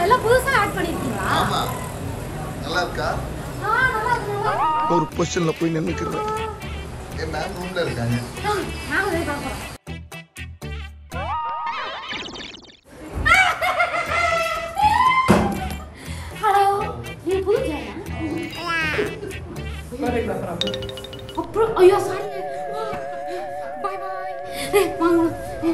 எல்லாம் புதுசா ஆட் பண்ணிருக்கீங்களா ஆமா நல்லா இருக்கா ஆ நல்லா இருக்கு நல்லா இருக்கு. ஒரு பொசிஷன்ல போய் நின்னுக்கிறேன் என் மேம் ரூம்ல இருக்காங்க ஆ, நாங்க போய் பார்ப்போம் ஹலோ நீ புது ஜெயா அப்புறம் ஐயோ சாரி பாய் பாய் வாங்க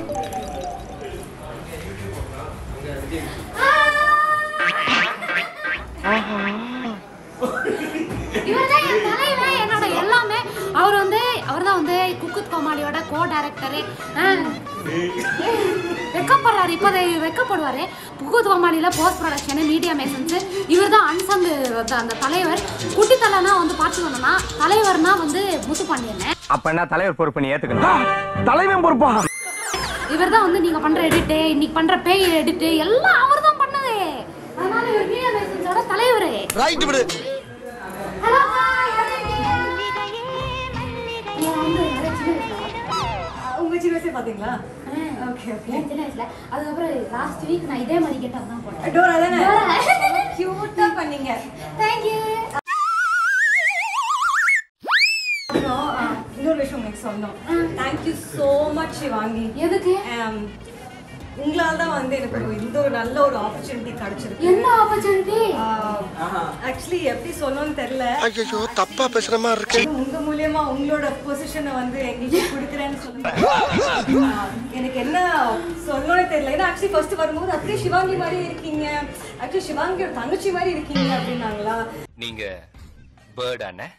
இவர்தான் என் தலைவன் என்னோட எல்லாமே அவர் வந்து அவர் தான் வந்து குக்குத் கோமாளியோட கோ டைரக்டரு வெக்கப்படுறாரு இப்போ வெக்கப்படுவாரு குக்குத் கோமாளியில் போஸ்ட் ப்ரொடக்ஷனு மீடியா மேசன்ஸ் இவர் தான் அன்சங்கு அந்த தலைவர் குட்டி தலைனா வந்து பார்த்துக்கணும்னா தலைவர்னா வந்து முத்துப்பாண்டியன் அப்ப என்ன தலைவர் பொறுப்பு நீ ஏத்துக்கணும் தலைவன் பொறுப்பா இவர் தான் வந்து நீங்க பண்ற எடிட்டு இன்னைக்கு பண்ற பேய் எடிட்டு எல்லாம் அவர் தான் பண்ணது அதனால இவர் மீடியா மேசன்ஸோட தலைவர் ரைட் விடு ஹலோ வந்து நிறைய சின்ன வயசுல உங்க சின்ன வயசே பாத்தீங்களா ஓகே ஓகே சின்ன வயசுல அதுக்கப்புறம் லாஸ்ட் வீக் நான் இதே மாதிரி கேட்டா தான் போட்டேன் டோரா தானே கியூட்டா பண்ணீங்க தேங்க்யூ அப்புறம் ஆ, இன்னொரு விஷயம் உங்களுக்கு சொன்னோம் தேங்க்யூ ஸோ மச் சிவாங்கி எதுக்கு Um, உங்களால தான் வந்து எனக்கு ஒரு இந்த ஒரு நல்ல ஒரு ஆப்பர்ச்சுனிட்டி கிடைச்சிருக்கு என்ன ஆப்பர்ச்சுனிட்டி ஆக்சுவலி எப்படி சொல்லணும்னு தெரியல ஐயோ தப்பா பேசுற மாதிரி இருக்கு உங்க மூலியமா உங்களோட பொசிஷனை வந்து எங்களுக்கு கொடுக்குறேன்னு சொல்லுங்க ஆ, எனக்கு என்ன சொல்லணும்னு தெரியல ஏன்னா ஆக்சுவலி ஃபர்ஸ்ட் வரும்போது அப்படியே சிவாங்கி மாதிரி இருக்கீங்க ஆக்சுவலி சிவாங்கியோட தங்கச்சி மாதிரி இருக்கீங்க அப்படின்னாங்களா நீங்க பேர்ட் அண்ணே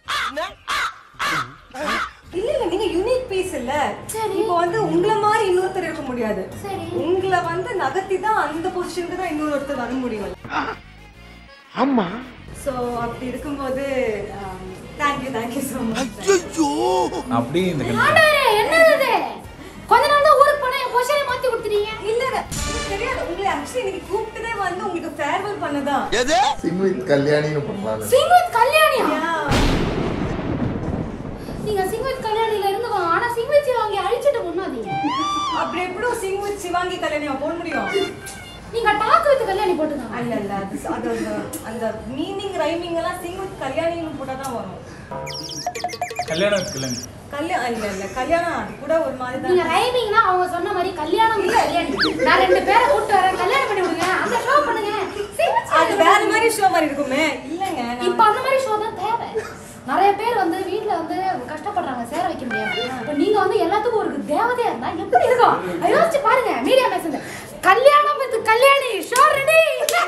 இல்ல இல்ல நீங்க யூனிக் பீஸ் இல்ல சரி. இப்போ வந்து உங்கள மாதிரி இன்னொருத்தர் இருக்க முடியாது சரி. உங்களை வந்து நகர்த்தி தான் அந்த பொசிஷனுக்கு தான் இன்னொருத்தர் வர முடியும் ஆமா சோ அப்படி இருக்கும்போது தேங்க்யூ தேங்க்யூ ஸோ மச் ஐயோ அப்படியே இந்த ஆண்டவரே என்னது இது கொஞ்ச நாள் தான் ஊருக்கு போனா என் பொசிஷனை மாத்தி கொடுத்துட்டீங்க இல்ல இல்ல, எனக்கு தெரியாது உங்களை ஆக்சுவலி இன்னைக்கு கூப்பிட்டதே வந்து உங்களுக்கு ஃபேர்வெல் பண்ணதான் எது சிங் வித் கல்யாணின்னு பண்ணலாம் சிங் வித் கல்யாணியா Yeah. நீங்க சிங் வித் கல்யாணில இருந்து வாங்க ஆனா சிங் வித் சிவாங்கி அழிச்சிட்டு முன்னாதீங்க அப்படி எப்படி சிங் வித் சிவாங்கி கல்யாணம் போட முடியும் நீங்க டாக் வித் கல்யாணி போட்டுதாங்க இல்ல இல்ல அது அது அந்த- அந்த மீனிங் ரைமிங் எல்லாம் சிங் வித் கல்யாணின்னு போட்டா தான் வரும் கல்யாணம் கல்யாணம் கல்யாணம் இல்ல இல்ல கல்யாணம் அது கூட ஒரு மாதிரி நீங்க தான் ரைமிங்னா அவங்க சொன்ன மாதிரி கல்யாணம் with கல்யாணி நான் ரெண்டு பேரை கூட்டு வரேன் கல்யாணம் பண்ணி விடுங்க அந்த ஷோ பண்ணுங்க Sing with அது சிவாங்கி. வேற மாதிரி ஷோ மாதிரி இருக்குமே இல்லங்க இப்ப அந்த மாதிரி ஷோ தான் தேவை நிறைய பேர் வந்து வீட்ல வந்து கஷ்டப்படுறாங்க சேர வைக்க முடியாம இப்ப நீங்க வந்து எல்லாத்துக்கும் ஒரு தேவதையா இருந்தா எப்படி இருக்கும் அதை யோசிச்சு பாருங்க மீடியா மெசேஜ் கல்யாணம் with Kalyani show ready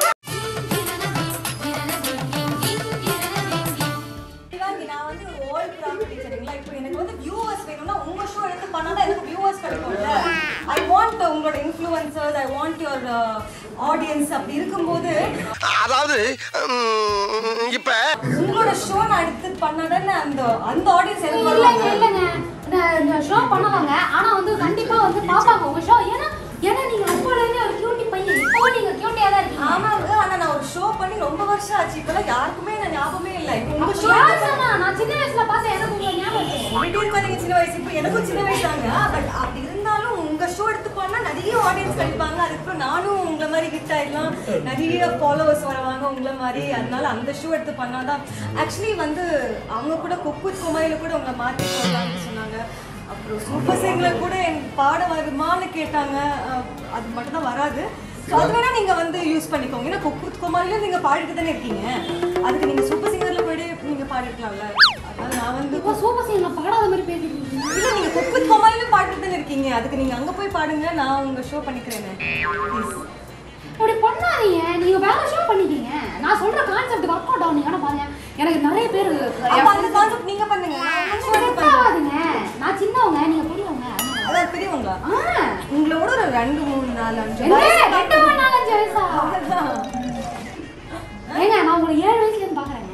Sivaangi, நான் வந்து ஒரு old property சரிங்களா? இப்போ எனக்கு வந்து viewers வேணும்னா உங்க show எடுத்து பண்ணாதான் எனக்கு viewers கிடைக்கும்ல. I want உங்களோட influencers, I want your, uh, audience அப்படி இருக்கும்போது அதாவது உம், இப்ப உங்களோட show நான் எடுத்து பண்ணாதானே அந்த அந்த audience எனக்கு இல்லைங்க வருவாங்க. இல்லைங்க இந்த- இந்த ஷோ பண்ணுவாங்க ஆனா வந்து கண்டிப்பா வந்து பாப்பாங்க உங்க ஷோ ஏன்னா ஏன்னா நீங்க அப்போல இருந்தே ஒரு கியூட்டி பையன் இப்போ நீங்க கியூட்டியா தான் இருக்கீங்க ஆமாங்க ஆனா நான் ஒரு ஷோ பண்ணி ரொம்ப வருஷம் ஆச்சு இப்பெல்லாம் யாருக்குமே நான் ஞாபகமே இல்லை இப்போ உங்க அப்ப ஷோ யார் சொன்னா? நான் சின்ன வயசுல பார்த்தேன் எனக்கு உங்களை ஞாபகம் இருக்கு. எப்படி இருக்காதீங்க சின்ன வயசு இப்போ எனக்கும் சின்ன வயசு தாங்க பட் அப்படி இருந்தாலும் உங்க ஷோ எடுத்து பண்ணா நிறைய ஆடியன்ஸ் கிடைப்பாங்க அதுக்கப்புறம் நானும் உங்களை மாதிரி ஹிட் ஆயிடலாம் நிறைய ஃபாலோவர்ஸ் வருவாங்க உங்களை மாதிரி அதனால அந்த ஷோ எடுத்து பண்ணாதான் ஆக்சுவலி வந்து அவங்க கூட கொக்கு குமாரியில கூட உங்களை மாற்றி போடலாம்னு சொன்னாங்க அப்புறம் சூப்பர் சிங்கர்ல கூட என் பாட வருமான்னு கேட்டாங்க அஹ் அது மட்டும் தான் வராது ஸோ அது வேணா நீங்க வந்து யூஸ் பண்ணிக்கோங்க ஏன்னா கொக்கு குமாரில நீங்க பாடிட்டு தானே இருக்கீங்க அதுக்கு நீங்க சூப்பர் சிங்கர்ல போயிட்டு நீங்க பாடிருக்கலாம்ல அதனால நான் வந்து இப்போ சூப்பர் சிங்கர்ல பாடாத மாதிரி பேசிட்டு இருக்கீங்க இல்ல நீங்க குக்கு கோமாளில பாட்டு தானே இருக்கீங்க அதுக்கு நீங்க அங்க போய் பாடுங்க நான் உங்க ஷோ பண்ணிக்கிறேன் ப்ளீஸ் அப்படி பண்ணாதீங்க நீங்க வேற ஷோ பண்ணிக்கீங்க நான் சொல்ற கான்செப்ட் ஒர்க் அவுட் ஆகும் வேணா பாருங்க எனக்கு நிறைய பேர் அப்ப அந்த கான்செப்ட் நீங்க பண்ணுங்க நான் உங்க show எடுத்து பண்றேன். ஆகாதுங்க நான் சின்னவங்க நீங்க பெரியவங்க அதனால. அதான் பெரியவங்க ஆ, உங்களோட ஒரு ரெண்டு மூணு நாலு அஞ்சு என்ன வயசு ரெண்டு மணி நாள் அஞ்சு வயசா அவ்வளவுதான். ஏங்க நான் உங்களை ஏழு வயசுல இருந்து பாக்குறேங்க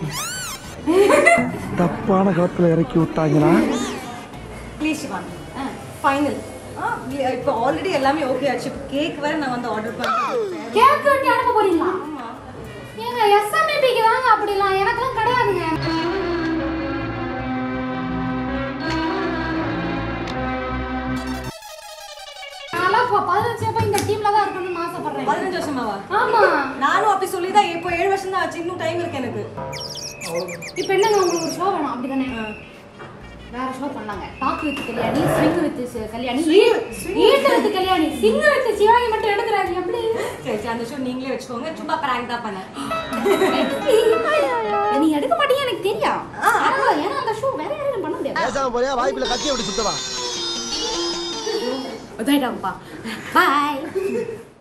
தப்பான காலத்துல இறக்கி விட்டாங்கன்னா ப்ளீஸ் சிவான் ஃபைனல் இப்போ ஆல்ரெடி எல்லாமே ஓகே ஆச்சு இப்போ கேக் வேற நான் வந்து ஆர்டர் பண்ணேன் கேக் வெட்டி அனுப்ப போறீங்களா ஏங்க எஸ்எம்ஏபிக்கு தாங்க அப்படிலாம் எனக்கெல்லாம் கிடையாதுங்க நான்லாம் அப்போ பதினஞ்சு வருஷமா இந்த டீம்ல தான் இருக்கணும்னு ஆசைப்படுறேன் பதினஞ்சு வருஷமாவா ஆமா நானும் அப்படி சொல்லி தான் இப்போ ஏழு வருஷம் தான் ஆச்சு இன்னும் டைம் இருக்கு எனக்கு இப்போ என்னங்க உங்களுக்கு ஒரு ஷோ வேணும் அப்படிதானே வேற ஷோ பண்ணாங்க talk with Kalyani swing with Kalyani eat with Kalyani sing with Sivaangi மட்டும் எடுக்கிறாங்க எப்படி சரி சரி அந்த ஷோ நீங்களே வச்சுக்கோங்க சும்மா பிராங்க் தான் பண்ணேன் நீ எடுக்க மாட்டீங்க எனக்கு தெரியும் ஆனா, ஏன்னா அந்த ஷோ வேற யாரும் பண்ண முடியாது பேசாம போறியா வாய்ப்புல கத்தி அப்படி சுத்தவா இதாயிட்டாங்கப்பா பாய்